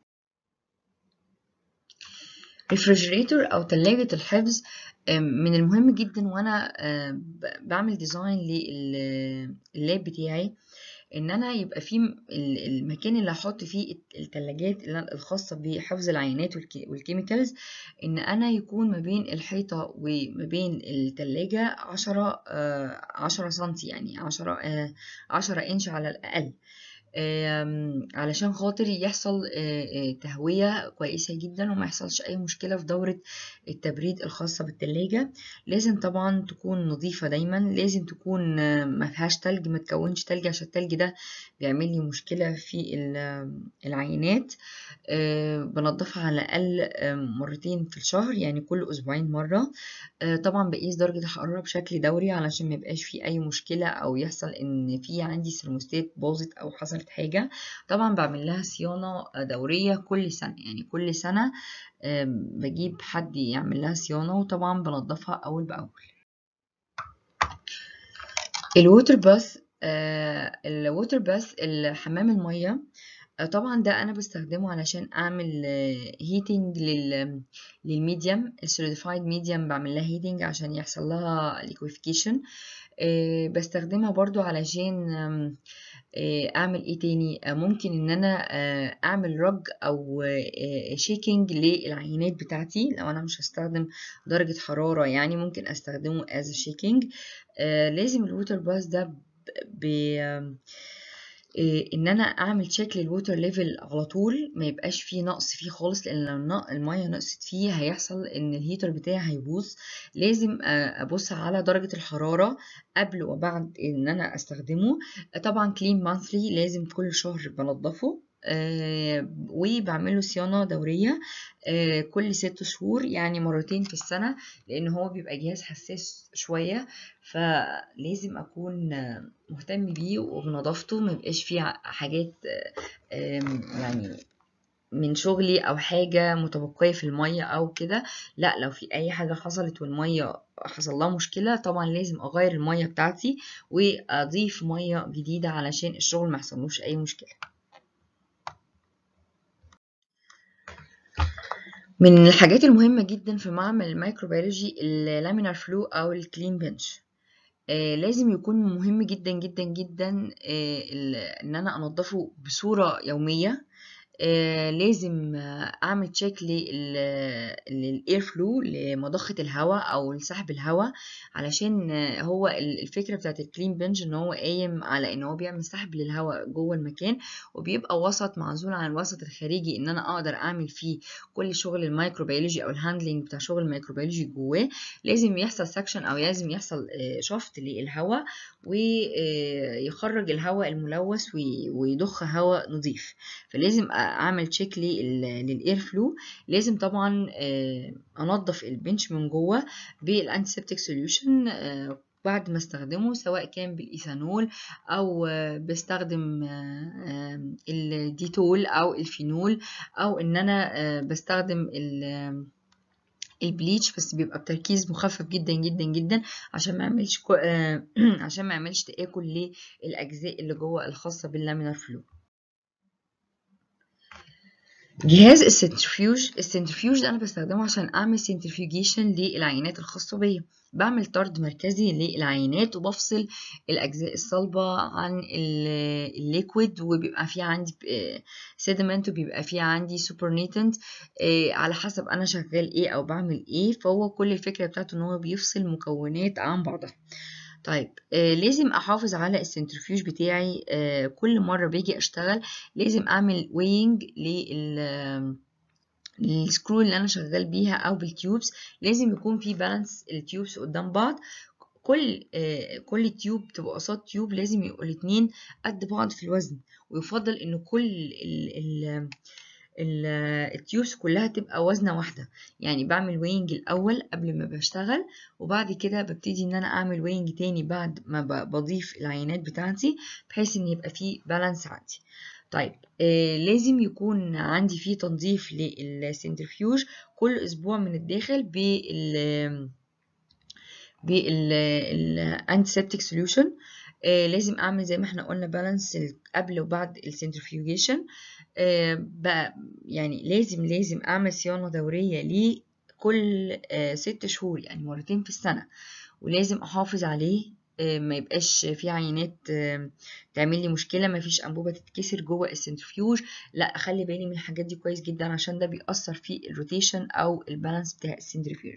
ريفريجريتور او ثلاجه الحفظ من المهم جدا وانا بعمل ديزاين لللاب بتاعي ان انا يبقى في المكان اللي هحط فيه الثلاجات الخاصه بحفظ العينات والكيميكالز ان انا يكون ما بين الحيطه وما بين الثلاجه عشرة عشرة سنتي يعني عشرة عشرة انش على الاقل علشان خاطر يحصل تهوية كويسة جدا وما يحصلش أي مشكلة في دورة التبريد الخاصة بالتلاجة لازم طبعا تكون نظيفة دايما لازم تكون ما فيهاش تلج ما تكونش تلج عشان التلج ده بيعمل لي مشكلة في العينات بنضفها على الأقل مرتين في الشهر يعني كل أسبوعين مرة طبعا بقيس درجة الحرارة بشكل دوري علشان ما يبقاش في أي مشكلة أو يحصل إن في عندي سيرموستات باظت أو حصلت حاجة طبعا بعمل لها صيانة دورية كل سنة يعني كل سنة بجيب حد يعمل لها صيانة وطبعا بنضفها أول بأول الووتر باث الووتر باث الحمام المية طبعا ده انا بستخدمه علشان اعمل هيتنج لل للميديم السوليديفايد ميديم بعمل لها هيتنج عشان يحصل لها ليكويفيكيشن بستخدمها برضو علشان اعمل ايه تاني ممكن ان انا اعمل رج او شيكينج للعينات بتاعتي لو انا مش هستخدم درجة حرارة يعني ممكن استخدمه از شيكينج لازم الووتر باث ده ب ان انا اعمل تشيك للووتر ليفل على طول ما يبقاش فيه نقص فيه خالص لان لو الميه نقصت فيه هيحصل ان الهيتر بتاعي هيبوظ لازم ابص على درجه الحراره قبل وبعد ان انا استخدمه طبعا كلين مانثلي لازم كل شهر بنضفه آه وبعمله صيانة دورية آه كل ست شهور يعني مرتين في السنة لأن هو بيبقى جهاز حساس شوية فلازم أكون مهتم بيه وبنظافته ميبقاش فيه حاجات آه يعني من شغلي او حاجة متبقية في المية او كده لا لو في اي حاجة حصلت والمية حصل لها مشكلة طبعا لازم اغير المية بتاعتي واضيف مية جديدة علشان الشغل ما يحصلوش اي مشكلة من الحاجات المهمة جدا في معمل الميكروبيولوجي اللامينار فلو أو الكلين بنش آه لازم يكون مهم جدا جدا جدا آه ان انا انضفه بصورة يومية آه لازم اعمل تشيك للاير فلو لمضخه الهواء او لسحب الهواء علشان هو الفكره بتاعت الكلين بنج ان هو قايم على ان هو بيعمل سحب للهواء جوه المكان وبيبقى وسط معزول عن الوسط الخارجي ان انا اقدر اعمل فيه كل شغل الميكروبيولوجي او الهاندلنج بتاع شغل الميكروبيولوجي جواه لازم يحصل سكشن او لازم يحصل شفط للهواء ويخرج الهواء الملوث ويضخ هواء نظيف فلازم اعمل تشيك للاير فلو لازم طبعا انضف البنش من جوه بالانتيسبتيك سوليوشن بعد ما استخدمه سواء كان بالايثانول او بستخدم الديتول او الفينول او ان انا بستخدم البليتش بس بيبقى بتركيز مخفف جدا جدا جدا عشان ما يعملش كو... عشان ما يعملش تآكل للاجزاء اللي جوه الخاصه باللامينار فلو جهاز السنترفيوج السنترفيوج ده انا بستخدمه عشان اعمل سنترفيوجيشن للعينات الخاصه بيا بعمل طرد مركزي للعينات وبفصل الاجزاء الصلبه عن الليكويد وبيبقى فيه عندي سيدمنت وبيبقى فيه عندي سوبرنيتنت على حسب انا شغال ايه او بعمل ايه فهو كل الفكره بتاعته ان هو بيفصل مكونات عن بعضها طيب آه لازم احافظ على السنترفيوج بتاعي آه كل مره باجي اشتغل لازم اعمل وينج لل السكرو اللي انا شغال بيها او بالتيوبس لازم يكون في بالانس التيوبس قدام بعض كل آه كل تيوب تبقى قصاد تيوب لازم يبقوا الاتنين قد بعض في الوزن ويفضل ان كل ال ال التيوبس كلها تبقى وزنة واحدة يعني بعمل وينج الأول قبل ما بشتغل وبعد كده ببتدي إن أنا أعمل وينج تاني بعد ما بضيف العينات بتاعتي بحيث إن يبقى فيه بالانس عندي طيب آه لازم يكون عندي فيه تنظيف للسنترفيوج كل أسبوع من الداخل بال بالانتيسبتيك سوليوشن آه لازم اعمل زي ما احنا قلنا بالانس قبل وبعد السنترفيوجيشن آه بقى يعني لازم لازم اعمل صيانه دوريه ليه كل آه ست شهور يعني مرتين في السنه ولازم احافظ عليه آه ما يبقاش في عينات تعمل لي مشكله ما فيش انبوبه تتكسر جوه السنترفيوج لا اخلي بالي من الحاجات دي كويس جدا عشان ده بيأثر في الروتيشن او البالانس بتاع السنترفيوج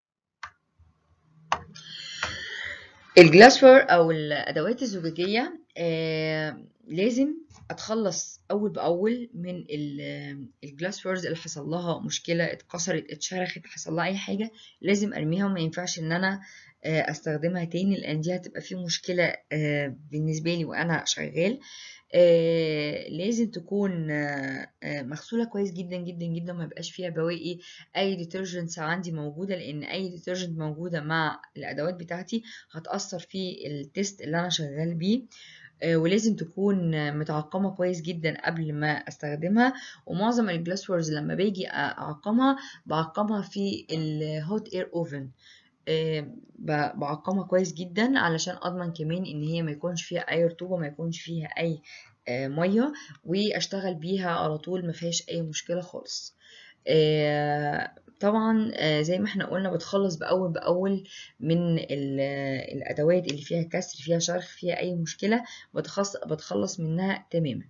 الجلاسفر او الادوات الزجاجيه آه لازم اتخلص اول باول من الجلاسفرز اللي حصل لها مشكله اتكسرت اتشرخت حصل لها اي حاجه لازم ارميها وما ينفعش ان انا آه استخدمها تاني لان دي هتبقى في مشكله آه بالنسبه لي وانا شغال آه لازم تكون آه مغسوله كويس جدا جدا جدا ما يبقاش فيها بواقي اي ديترجنتس عندي موجوده لان اي ديترجنت موجوده مع الادوات بتاعتي هتاثر في التيست اللي انا شغال بيه آه ولازم تكون متعقمه كويس جدا قبل ما استخدمها ومعظم الجلاسورز لما باجي اعقمها بعقمها في الهوت اير اوفن بعقمها كويس جدا علشان اضمن كمان ان هي ما يكونش فيها اي رطوبه ما يكونش فيها اي ميه واشتغل بيها على طول ما فيهاش اي مشكله خالص طبعا زي ما احنا قلنا بتخلص باول باول من الادوات اللي فيها كسر فيها شرخ فيها اي مشكله بتخلص منها تماما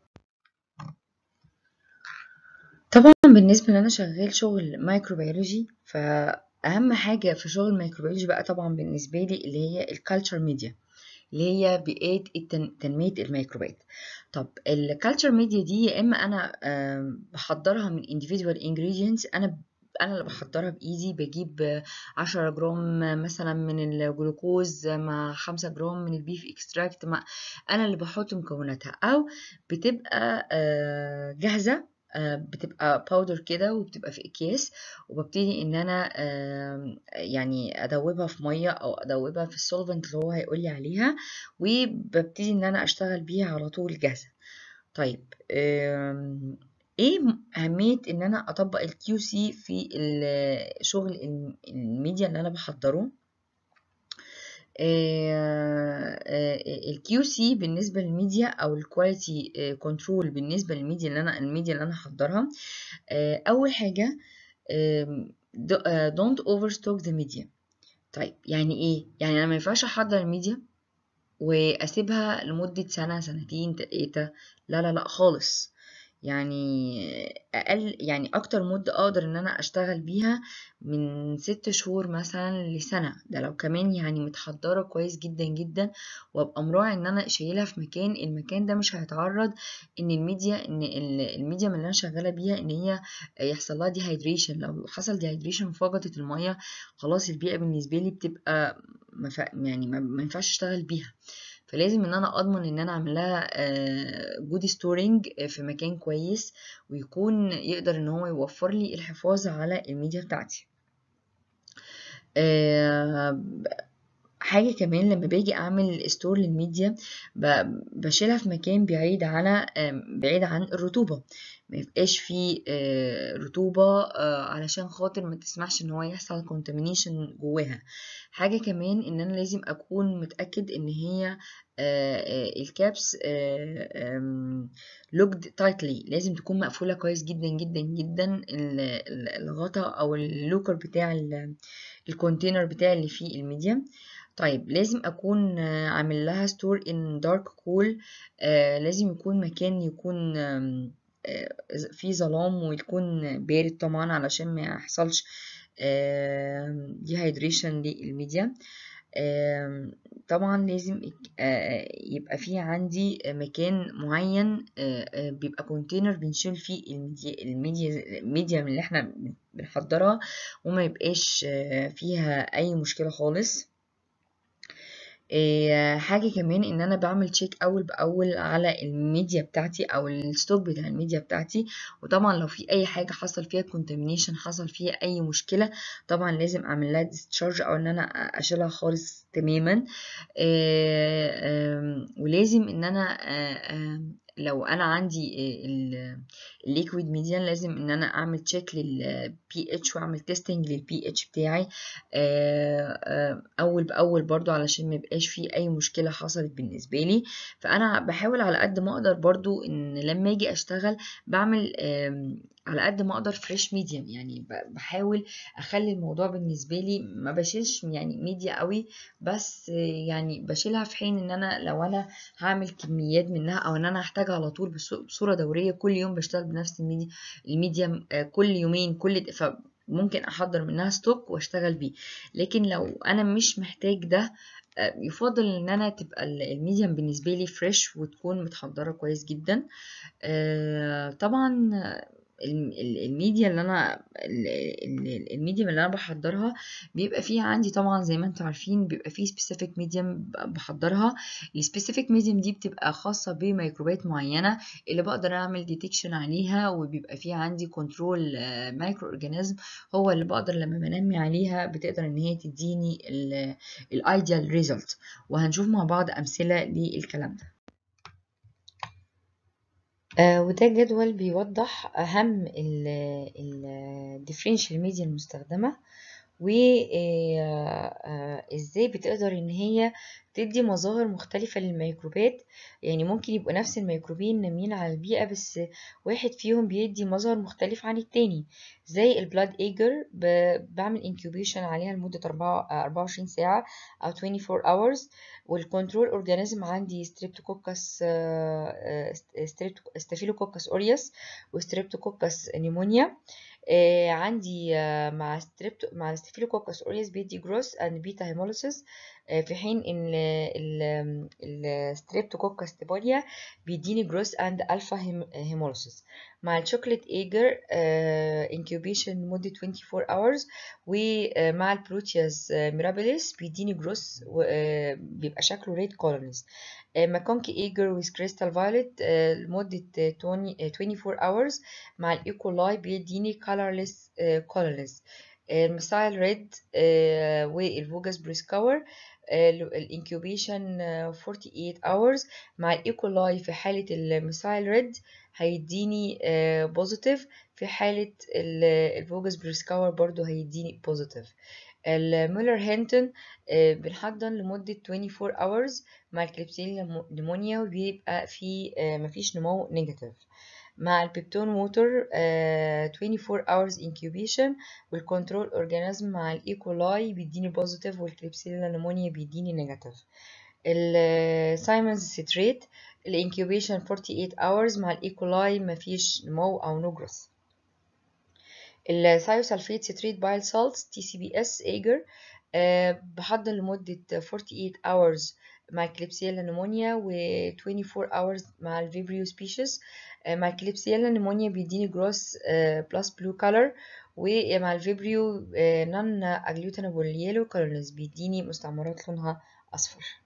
طبعا بالنسبه ان انا شغال شغل مايكروبيولوجي ف اهم حاجه في شغل الميكروبيولوجي بقى طبعا بالنسبه لي اللي هي الكالتشر ميديا اللي هي بيئات تنميه الميكروبات طب الكالتشر ميديا دي يا اما انا بحضرها من individual ingredients انا انا اللي بحضرها بايدي بجيب عشرة جرام مثلا من الجلوكوز مع خمسة جرام من البيف اكستراكت مع انا اللي بحط مكوناتها او بتبقى جاهزه بتبقى باودر كده وبتبقى في اكياس وببتدي ان انا يعني ادوبها في ميه او ادوبها في السولفنت اللي هو هيقول لي عليها وببتدي ان انا اشتغل بيها على طول جاهزه طيب ايه اهميه ان انا اطبق الكيو سي في شغل الميديا اللي انا بحضره الكيو سي بالنسبه للميديا او الكواليتي كنترول بالنسبه للميديا اللي انا الميديا اللي انا هحضرها اول حاجه don't overstock the media طيب يعني ايه يعني انا ما ينفعش احضر الميديا واسيبها لمده سنه سنتين تلاته لا لا لا خالص يعني اقل يعني اكتر مده اقدر ان انا اشتغل بيها من ست شهور مثلا لسنه ده لو كمان يعني متحضره كويس جدا جدا وابقى مراعي ان انا شايلها في مكان المكان ده مش هيتعرض ان الميديا ان الميديا اللي انا شغاله بيها ان هي يحصل لها ديهايدريشن لو حصل ديهايدريشن فقدت الميه خلاص البيئه بالنسبه لي بتبقى مف... يعني ما ينفعش اشتغل بيها فلازم ان انا اضمن ان انا اعمل لها جود ستورنج في مكان كويس ويكون يقدر ان هو يوفر لي الحفاظ على الميديا بتاعتي حاجه كمان لما باجي اعمل ستور للميديا بشيلها في مكان بعيد على بعيد عن الرطوبه ما يبقاش فيه رطوبه علشان خاطر ما تسمحش ان هو يحصل كونتامينيشن جواها حاجه كمان ان انا لازم اكون متاكد ان هي الكابس لوكد تايتلي لازم تكون مقفوله كويس جدا جدا جدا الغطا او اللوكر بتاع الكونتينر بتاعي اللي فيه الميديا طيب لازم اكون عامل لها ستور ان دارك كول لازم يكون مكان يكون فيه ظلام ويكون بارد طبعا علشان ما يحصلش ديهايدريشن للميديا آم، طبعا لازم يك- آه، يبقى في عندي مكان معين آه، آه، بيبقى كونتينر بنشيل فيه الميديا الميديا الميديا اللي احنا بنحضرها وما يبقاش آه، فيها اي مشكلة خالص إيه، حاجة كمان ان انا بعمل تشيك اول باول على الميديا بتاعتي او الستوك بتاع الميديا بتاعتي وطبعا لو في اي حاجة حصل فيها كونتامينيشن حصل فيها اي مشكلة طبعا لازم اعمل لها ديسشارج او ان انا اشيلها خالص تماما إيه، آم، ولازم ان انا آه، آم، لو انا عندي الليكويد ميديان لازم ان انا اعمل تشيك للبي اتش واعمل تيستنج للبي اتش بتاعي آه، آه، اول باول برضو علشان ما يبقاش في اي مشكله حصلت بالنسبه لي فانا بحاول على قد ما اقدر برضو ان لما اجي اشتغل بعمل آم، على قد ما اقدر فريش ميديم يعني ب- بحاول اخلي الموضوع بالنسبه لي ما بشيلش يعني ميديا قوي بس آه، يعني بشيلها في حين ان انا لو انا هعمل كميات منها او ان انا هحتاجها على طول بص- بصوره دوريه كل يوم بشتغل بنفس الميديا الميديم آه، كل يومين كل د- فممكن احضر منها ستوك واشتغل بيه لكن لو انا مش محتاج ده آه، يفضل ان انا تبقى ال- الميديم بالنسبه لي فريش وتكون متحضره كويس جدا آه، طبعا الم- ال- الميديا اللي انا ال- ال- الميديم اللي انا بحضرها بيبقى فيها عندي طبعا زي ما انتم عارفين بيبقى فيه سبيسيفيك ميديم بحضرها السبيسيفيك ميديم دي بتبقى خاصة بميكروبات معينة اللي بقدر اعمل ديتكشن عليها وبيبقى فيها عندي كنترول مايكرو اورجانيزم هو اللي بقدر لما بنمي عليها بتقدر ان هي تديني الايديال ريزلت وهنشوف مع بعض امثلة للكلام ده آه، وده جدول بيوضح أهم ال differential media المستخدمة وإزاي بتقدر إن هي تدي مظاهر مختلفة للميكروبات يعني ممكن يبقوا نفس الميكروبين نامين على البيئة بس واحد فيهم بيدي مظهر مختلف عن التاني زي البلاد ايجر بعمل انكيوبيشن عليها لمدة 24 ساعة أو 24 hours والكنترول اورجانيزم عندي ستريبتوكوكس ستافيلوكوكس اوريوس وستريبتوكوكس نيمونيا آه عندي آه مع ستريبتو مع الستافيلوكوكس اوريوس بيدي جروس اند بيتا هيموليسيس آه في حين ان الستريبتوكوكس تيبوليا بيديني جروس اند الفا هيموليسيس مع الشوكليت ايجر انكيوبيشن لمدة 24 hours ومع البروتياز ميرابيليس بيديني جروس بيبقى شكله ريد كولونيز ماكونكي ايجر ويز كريستال فايولت لمدة 24 hours مع الايكولاي بيديني colorless كولونيز المسايل ريد والفوجاس بريسكاور الانكيوبيشن 48 hours مع الايكولاي في حالة المسايل ريد هيديني بوزيتيف في حالة الفوجاس بريسكاور برضو هيديني بوزيتيف الميلر هينتون بنحضن لمدة 24 hours مع الكليبسيل نيمونيا وبيبقى في مفيش نمو نيجاتيف مع البيبتون ووتر 24 hours incubation والكنترول اورجانيزم مع الايكولاي بيديني بوزيتيف والكليبسيلا نيمونيا بيديني نيجاتيف السايمونز سيتريت الانكيوبيشن 48 hours مع الايكولاي مفيش نمو او نو جروث الثايوسلفيت سيتريت بايل سالتس تي سي بي اس ايجر بحضن لمدة 48 hours مع الكليبسيلا نيمونيا و 24 hours مع الفيبريو سبيشيز مع الكليبسيلا نيمونيا بيديني جروس بلس بلو كولر ومع الفيبريو نون اجلوتينابل يلو كولونز بيديني مستعمرات لونها اصفر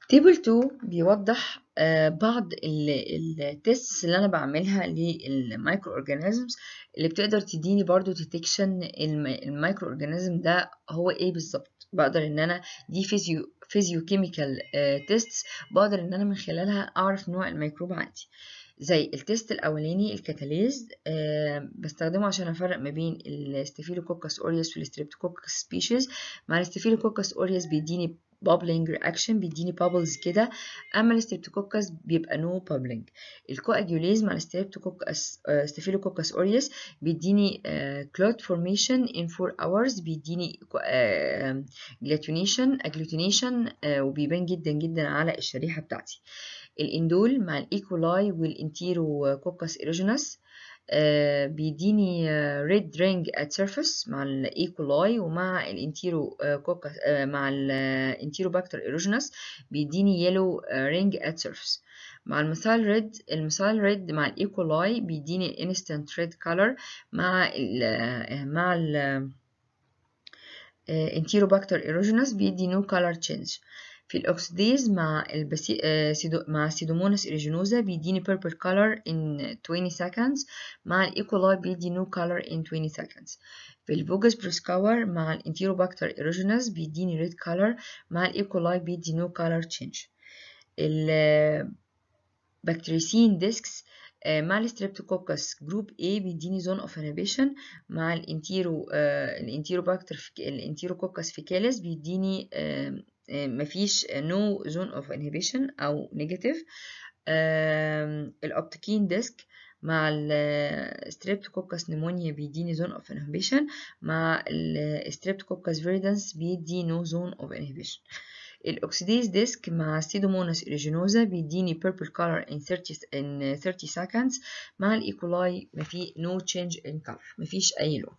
تيبل 2 بيوضح آه، بعض التيست اللي انا بعملها للمايكرو اورجانيزمز اللي بتقدر تديني برضو ديتكشن المايكرو اورجانيزم ده هو ايه بالظبط بقدر ان انا دي فيزيو فيزيو كيميكال تيست بقدر ان انا من خلالها اعرف نوع الميكروب عندي زي التيست الاولاني الكاتاليز أه بستخدمه عشان افرق ما بين الستافيلوكوكس اوريوس والستريبتوكوكس سبيشيز مع الستافيلوكوكس اوريوس بيديني bubbling reaction بيديني bubbles كده اما الستريبتوكوكس بيبقى no bubbling الكواجيوليز مع الستريبتوكوكس ستافيلوكوكس اوريوس بيديني clot formation in 4 hours بيديني جلاتيونيشن اجلوتينيشن وبيبان جدا جدا على الشريحه بتاعتي الاندول مع الايكولاي والانتيرو كوكس ايروجينس آه بيديني ريد رينج ات سيرفيس مع الايكولاي ومع الانتيرو كوكس آه مع الانتيرو باكتر ايروجينس بيديني يلو رينج ات سيرفيس مع المثال ريد المثال ريد مع الايكولاي بيديني الانستنت ريد كولر مع ال مع ال انتيروباكتر ايروجينس بيدي نو كولر تشينج في الأكسديز مع البسي... سيدو... مع سيدوموناس إريجينوزا بيديني purple color in 20 seconds مع الإيكولاي بيدي no color in 20 seconds في الفوجس بروسكاور مع الانتيروباكتر إيروجينوس بيديني red color مع الإيكولاي بيدي no color change البكتريسين ديسكس مع الستريبتوكوكس جروب A بيديني زون اوف انهبيشن مع الانتيرو الانتيروباكتر الانتيروكوكس فيكاليس بيديني مفيش no zone of inhibition أو negative الأوبتيكين ديسك مع الستريبتوكوكس نيمونيا بيديني زون اوف انهبيشن مع الستريبتوكوكس فيريدنس بيدي نو زون اوف انهبيشن الاكسيديز ديسك مع سيدوموناس اوريجينوزا بيديني purple color in 30 in 30 seconds مع الايكولاي مفي no change in color مفيش اي لون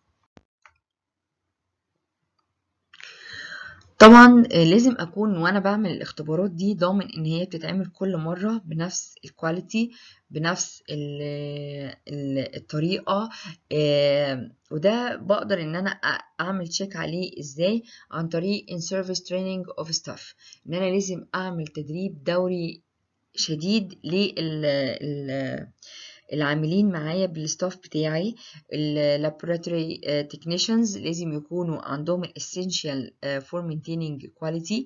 طبعا لازم اكون وانا بعمل الاختبارات دي ضامن ان هي بتتعمل كل مره بنفس الكواليتي بنفس ال ال الطريقه وده بقدر ان انا اعمل تشيك عليه ازاي عن طريق in service training of staff ان انا لازم اعمل تدريب دوري شديد لل العاملين معايا بالستاف بتاعي اللابوراتوري تكنيشنز لازم يكونوا عندهم الاسينشال فور مينتيننج كواليتي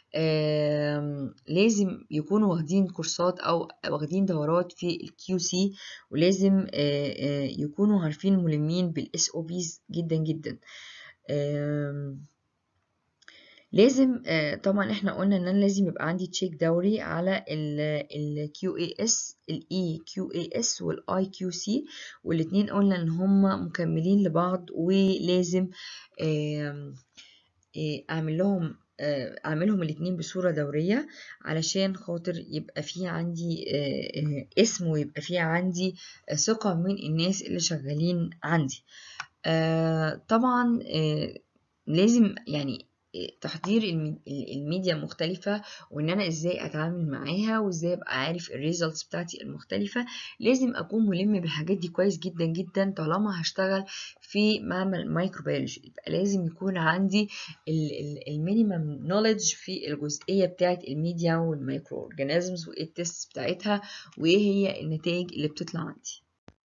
لازم يكونوا واخدين كورسات او واخدين دورات في الكيو سي ولازم يكونوا عارفين ملمين بالاس او بيز جدا جدا لازم طبعا احنا قلنا ان انا لازم يبقى عندي تشيك دوري على ال QAS ال EQAS وال IQC والاتنين قلنا ان هما مكملين لبعض ولازم اعمل لهم اعملهم الاتنين بصورة دورية علشان خاطر يبقى في عندي اسم ويبقى في عندي ثقة من الناس اللي شغالين عندي طبعا لازم يعني تحضير الميديا مختلفة وان انا ازاي اتعامل معاها وازاي ابقى عارف الريزلتس بتاعتي المختلفة لازم اكون ملم بالحاجات دي كويس جدا جدا طالما هشتغل في معمل مايكروبيولوجي يبقى لازم يكون عندي المينيمم نوليدج في الجزئية بتاعت الميديا والمايكرو اورجانيزمز وايه التست بتاعتها وايه هي النتائج اللي بتطلع عندي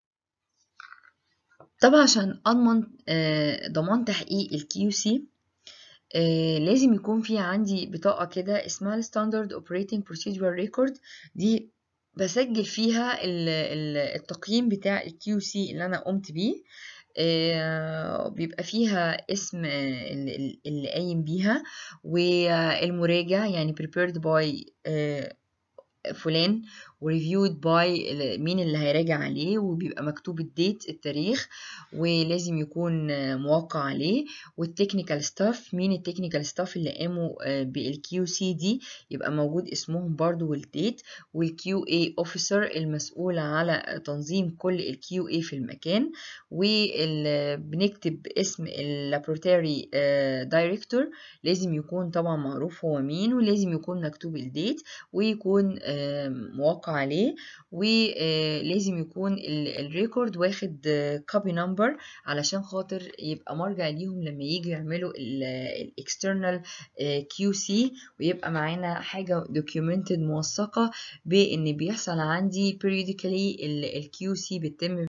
طبعا عشان اضمن ضمان تحقيق الكيو سي آه لازم يكون في عندي بطاقة كده اسمها الستاندرد اوبريتنج بروسيدور ريكورد دي بسجل فيها ال ال التقييم بتاع الكيو سي اللي انا قمت بيه آه بيبقى فيها اسم اللي, اللي قايم بيها والمراجع يعني prepared by آه فلان وريفيود باي مين اللي هيراجع عليه وبيبقى مكتوب الديت التاريخ ولازم يكون موقع عليه والتكنيكال ستاف مين التكنيكال ستاف اللي قاموا بالكيو سي دي يبقى موجود اسمهم برضو والديت والكيو اي اوفيسر المسؤول على تنظيم كل الكيو اي في المكان وبنكتب اسم اللابوراتوري دايركتور لازم يكون طبعا معروف هو مين ولازم يكون مكتوب الديت ويكون موقع عليه ولازم يكون الريكورد واخد كوبي نمبر علشان خاطر يبقى مرجع ليهم لما يجي يعملوا الاكسترنال كيو سي ويبقى معانا حاجه دوكيومنتد موثقه بان بيحصل عندي periodically الكيو سي بتتم